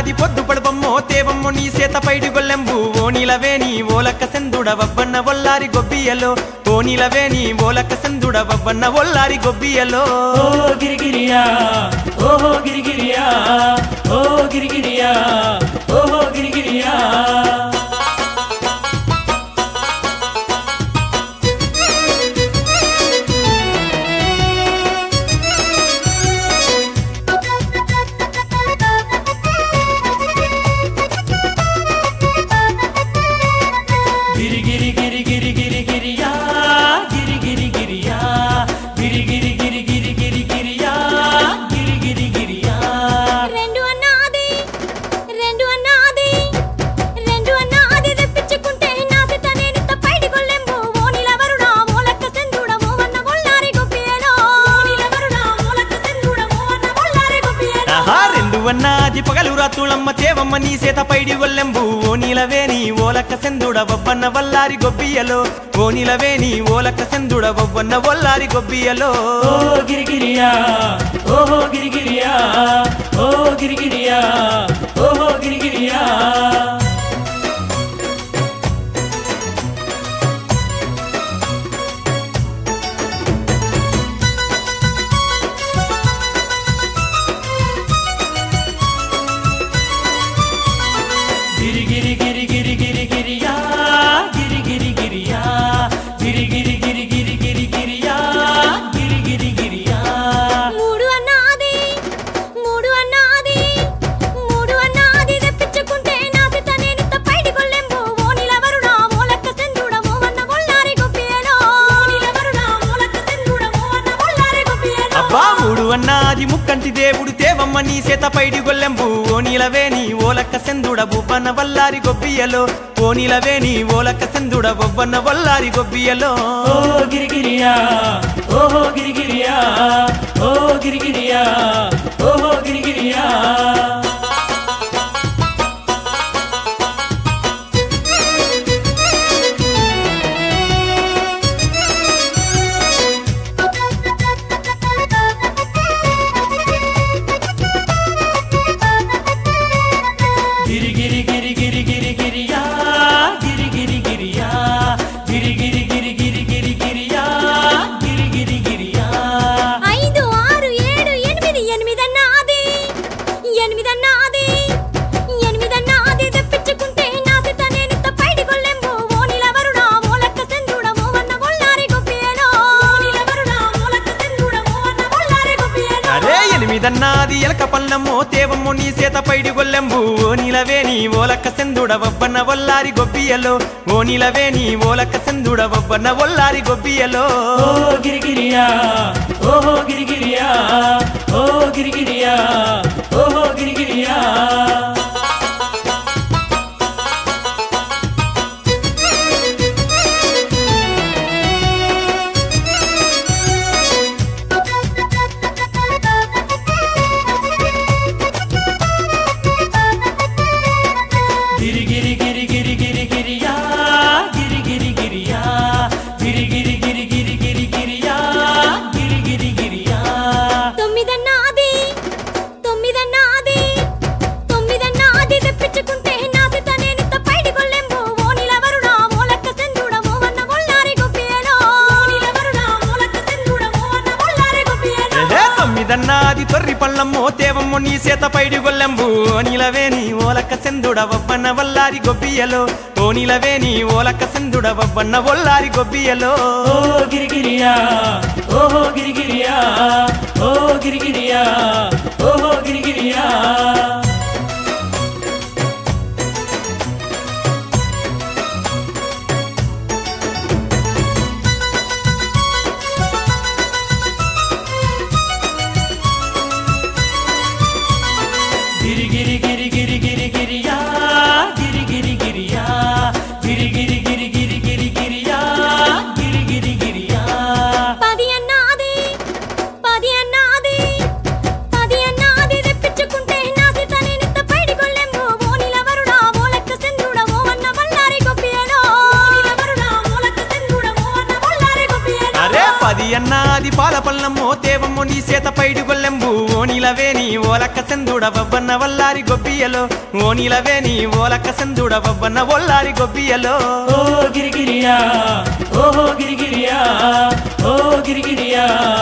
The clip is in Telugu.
అన్నది పొద్దు పడబమ్మో తేవమ్మో నీ సేత పైడి గొల్లెంబు ఓనిలవేని ఓలక్క సెందుడ వవ్వన్న ఒల్లారి గొబ్బియలో ఓనిలవేని ఓలక్క సెందుడ వవ్వన్న ఒల్లారి గొబ్బియలో ఓ గిరిగిరియా ఓహో గిరిగిరియా ఓ గిరిగిరియా ఓహో గిరిగిరియా గిరి గిరి గిరి గిరి గిరి గిరియా గిరి గిరి గిరియా గిరి గిరి గిరి గిరి గిరి గిరియా గిరి గిరి గిరియా రెండు అన్నాది రెండు అన్నాది రెండు అన్నాది తెప్పించుకుంటే నాసి తనేనిత పైడి గొల్లెంబు ఓనిలవరుడా మూలక్క సెందుడ మూవన్న బొల్లారి గొప్పియలో ఓనిలవరుడా మూలక్క సెందుడ మూవన్న బొల్లారి గొప్పియలో ఆహా రెండు అన్నది పగలు రాతులమ్మ తేవమ్మ నీ సేత పైడి గొల్లెంబు ఓనిలవేని ఓలక్క సెందుడ వవ్వన్న వల్లారి గొబ్బియలో ఓనిలవేని ఓలక్క సెందుడ వవ్వన్న ఒల్లారి గొబ్బియలో ఓ గిరి గిరియా ఓహో గిరి గిరియా ఓ గిరి గిరియా ఓహో గిరి గిరియా గిరి గిరి గిరి గిరి గిరి గిరియా గిరి గిరి గిరియా గిరి గిరి గిరి గిరి గిరి గిరియా గిరి గిరి గిరియా మూడు అన్నాది మూడు అన్నాది మూడు అన్నాది తెప్పించుకుంటే నాసి తనేనిత పైడి గొల్లెంబు ఓనిలవరుడా మూలక్క సెందుడ మూవన్న బొల్లారి గొప్పియలో ఓనిలవరుడా మూలక్క సెందుడ మూవన్న బొల్లారి గొప్పియలో అబ్బా మూడు అన్నది ముక్కంటి దేవుడు తేవమ్మ నీ సేత పైడి గొల్లెంబు ఓనిలవేని ఓలక్క సెందుడ బువ్వన్న వల్లారి గొబ్బియలో ఓనిలవేని ఓలక్క సెందుడ బొవ్వన్న వల్లారి గొబ్బియలో ఓ గిరి గిరియా ఓహో గిరి గిరియా ఓ గిరి గిరియా ఓహో గిరి గిరియా గిరి గిరి గిరి గిరి గిరి గిరియా గిరి గిరి గిరియా గిరి గిరి గిరి గిరి గిరి గిరియా గిరి గిరి గిరియా ఐదు ఆరు ఏడు ఎనిమిది ఎనిమిదన్నాది ఎనిమిదన్నాది ఎనిమిదన్నాది తెప్పించుకుంటే నాసి తనేనిత పైడి గొల్లెంబు ఓనిలవరుడా మూలక్క సెందుడ మూవన్న బొల్లారి గొప్పియలో ఓనిలవరుడా మూలక్క సెందుడ మూవన్న బొల్లారి గొప్పియలో అరే ఎనిమిదన్నది ఎలక పల్లమ్మో తేవమ్మో నీ సేత పైడి గొల్లెంబు ఓనిలవేని ఓలక్క సెందుడ వవ్వన్న వల్లారి గొబ్బియలో ఓనిలవేని ఓలక్క సెందుడ వవ్వన్న వల్లారి గొబ్బియలో ఓ గిరి గిరియా ఓహో గిరి గిరియా ఓ గిరి గిరియా ఓహో గిరి గిరియా గిరి గిరి గిరి గిరి గిరి గిరియా గిరి గిరి గిరియా గిరి గిరి గిరి గిరి గిరి గిరియా గిరి గిరి గిరియా తొమ్మిదన్నాది తొమ్మిదన్నాది తొమ్మిదన్నాది తెప్పించుకుంటే నాసి తనేనిత పైడి గొల్లెంబు ఓనిలవరుడా మూలక్క సెందుడ మూవన్న బొల్లారి గొప్పియలో ఓనిలవరుడా మూలక్క సెందుడ మూవన్న బొల్లారి గొప్పియలో ఏహే తొమ్మిదన్నది తొర్రి పల్లమ్మో తేవమ్మో నీ సేత పైడి గొల్లెంబు ఓనిలవేని ఓలక్క సెందుడ వవ్వన్న వల్లారి గొబ్బియలో ఓనిలవేని ఓలక్క సెందుడ వవ్వన్న వల్లారి గొబ్బియలో ఓ గిరి గిరియా ఓహో గిరి గిరియా ఓ గిరి గిరియా ఓహో గిరి గిరియా గిరి గిరి గిరి గిరి గిరి గిరియా గిరి గిరి గిరియా గిరి గిరి గిరి గిరి గిరి గిరియా గిరి గిరి గిరియా పది అన్నాది పది అన్నాది పది అన్నాది తెప్పించుకుంటే నాసి తనే అది అన్నాది పాల పల్లమ్మో తేవమ్మో నీ చేత పైడి గొల్లెంబు ఓనిలవేని ఓలక్క సెందుడ బొబ్బన్న వల్లారి గొబ్బియలో ఓనిలవేని ఓలక్క సెందుడ బొబ్బన్న వల్లారి గొబ్బియలో ఓ గిరిగిరియా ఓహో గిరిగిరియా ఓ గిరిగిరియా